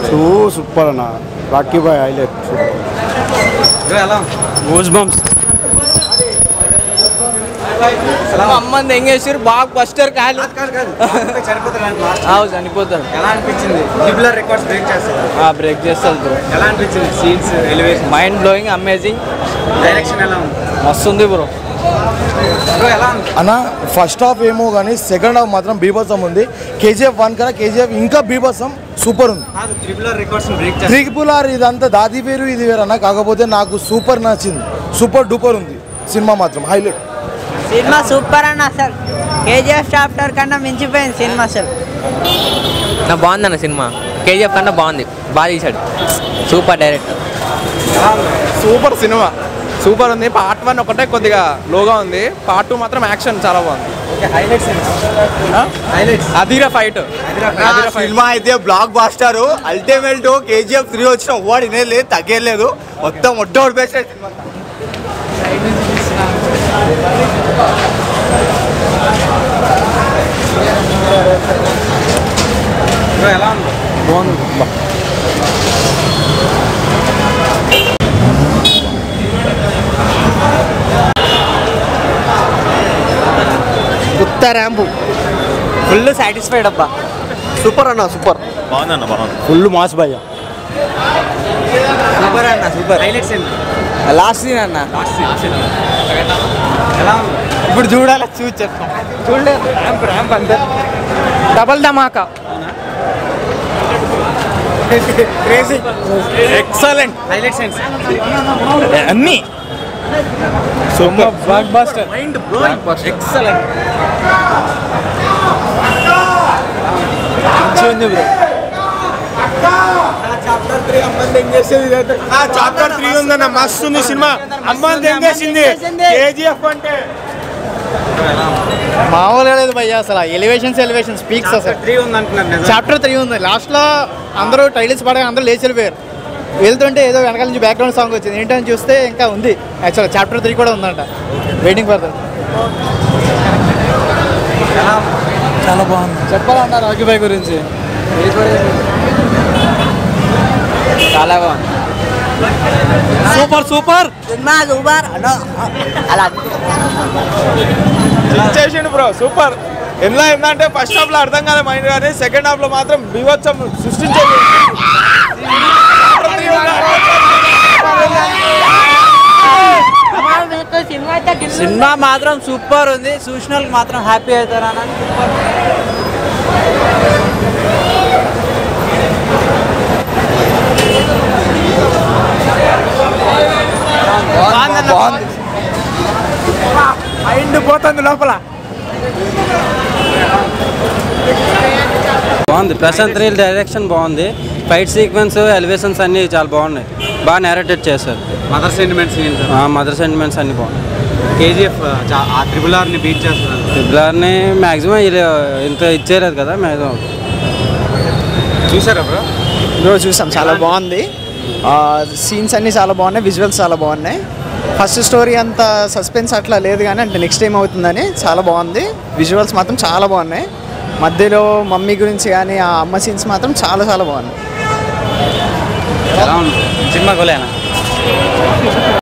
చూ super అన్న Rocky Bhai highlight goose bumps అమ్మంది ఎంగేసారు బాగా బస్టర్ కాదు అవు చనిపోతాడు ఎలా అనిపించింది ట్రిపులర్ రికార్డ్స్ బ్రేక్ చేస్తారు బ్రేక్ చేస్తారు బ్రో ఎలా అనిపించింది scenes elevation mind blowing amazing direction ఎలా ఉంది మస్తుంది బ్రో బ్రో ఎలా ఉంది అన్న ఫస్ట్ హాఫ్ ఏమో కానీ సెకండ్ హాఫ్ మాత్రం బీభత్సం ఉంది కేజీఎఫ్ వన్ కన్నా కేజీఎఫ్ ఇంకా బీభత్సం సూపర్ ఉంది కాదు ట్రిపులర్ రికార్డ్స్ బ్రేక్ చేస్తారు త్రిపులార్ ఇదంతా దాది వేరు ఇది వేరు అన్న కాకపోతే నాకు సూపర్ నచ్చింది సూపర్ డూపర్ ఉంది సినిమా మాత్రం హైలైట్ సినిమా సూపర్ అన్న అసలు కేజీఎఫ్ చాప్టర్ కన్నా మించిపోయింది సినిమా అసలు నా బాగుందన్న సినిమా కేజీఎఫ్ కన్నా బాగుంది బాగా తీశాడు super director super cinema super ఉంది పార్ట్ వన్ ఒకటే కొద్దిగా లోగా ఉంది పార్ట్ టూ మాత్రం యాక్షన్ చాలా బాగుంది హైలైట్స్ హైలైట్స్ అదిరా ఫైట్ సినిమా అయితే blockbuster ultimate KGF three వచ్చిన వాడు లేదు తగ్గలేదు మొత్తం ఒడ్డ ఓడిపేసాడు సినిమా బ్రో ఎలా ఉంది ఉత్తరాంబు ఫుల్ సాటిస్ఫైడ్ అబ్బా సూపర్ అన్న సూపర్ ఫుల్ మాస్ భయ్య సూపర్ అన్న సూపర్ హైలైట్స్ ఏంటి లాస్ట్ సీన్ అన్న ఎలా ఉంది ఇప్పుడు చూడాలి చూసి చెప్తాం చూడలేదు ర్యాంప్ ర్యాంప్ అంతే డబల్ ధమాకా ఎక్సలెంట్ హైలైట్స్ ఏంటి అన్ని సూపర్ బ్లాక్ బాస్టర్ ఎక్సలెంట్ ఉంది బ్రో చాప్టర్ త్రీ ఉందన్న మస్తు ఉంది సినిమా అమ్మ తెంగేసింది కేజీఎఫ్ అంటే మామూలుగా లేదు భయ్య అసలు ఎలివేషన్స్ ఎలివేషన్ స్పీక్స్ అసలు త్రీ ఉంది అంటున్నారు నిజం చాప్టర్ త్రీ ఉంది లాస్ట్లో అందరూ టైటిల్స్ పడగా అందరూ లేచి వెళ్ళిపోయారు వెళ్తుంటే ఏదో వెనకాల నుంచి బ్యాక్గ్రౌండ్ సాంగ్ వచ్చింది ఏంటని చూస్తే ఇంకా ఉంది యాక్చువల్ చాప్టర్ త్రీ కూడా ఉందంట వెయిటింగ్ ఫర్ దట్ చాలా బాగుంది చెప్పాలన్నారు రాకీబాయ్ గురించి చాలా బాగుంది సూపర్ సూపర్ సినిమా సూపర్ అలా చేసిండు బ్రో సూపర్ ఎలా ఏంటంటే ఫస్ట్ హాఫ్ లో అర్థం కాలే మైండ్ కానీ సెకండ్ హాఫ్ లో మాత్రం బీభత్సం సృష్టించేది సినిమా మాత్రం సూపర్ ఉంది చూసిన వాళ్ళకి మాత్రం హ్యాపీ అవుతారా అన్న సూపర్ బాగుంది మైండ్ పోతుంది లోపల బాగుంది ప్రశాంత్ రీల్ డైరెక్షన్ బాగుంది ఫైట్ సీక్వెన్స్ ఎలివేషన్స్ అన్ని చాలా బాగున్నాయి బాగా నేరేటెడ్ చేశారు మదర్ సెంటిమెంట్స్ మదర్ సెంటిమెంట్స్ అన్ని బాగున్నాయి కేజీఎఫ్ ఆ త్రిబుల్ ఆర్ని బీట్ చేస్తున్నారు ట్రిపులర్ని మ్యాక్సిమం ఇంత ఇచ్చేయలేదు కదా మ్యాక్సిమం చూసారా బ్రో రోజు చూసాం చాలా బాగుంది సీన్స్ అన్నీ చాలా బాగున్నాయి విజువల్స్ చాలా బాగున్నాయి ఫస్ట్ స్టోరీ అంత సస్పెన్స్ అట్లా లేదు కానీ అంటే నెక్స్ట్ టైం అవుతుందని చాలా బాగుంది విజువల్స్ మాత్రం చాలా బాగున్నాయి మధ్యలో మమ్మీ గురించి కానీ ఆ అమ్మ సీన్స్ మాత్రం చాలా చాలా బాగున్నాయి ఎలా ఉంది సినిమా కొలేనా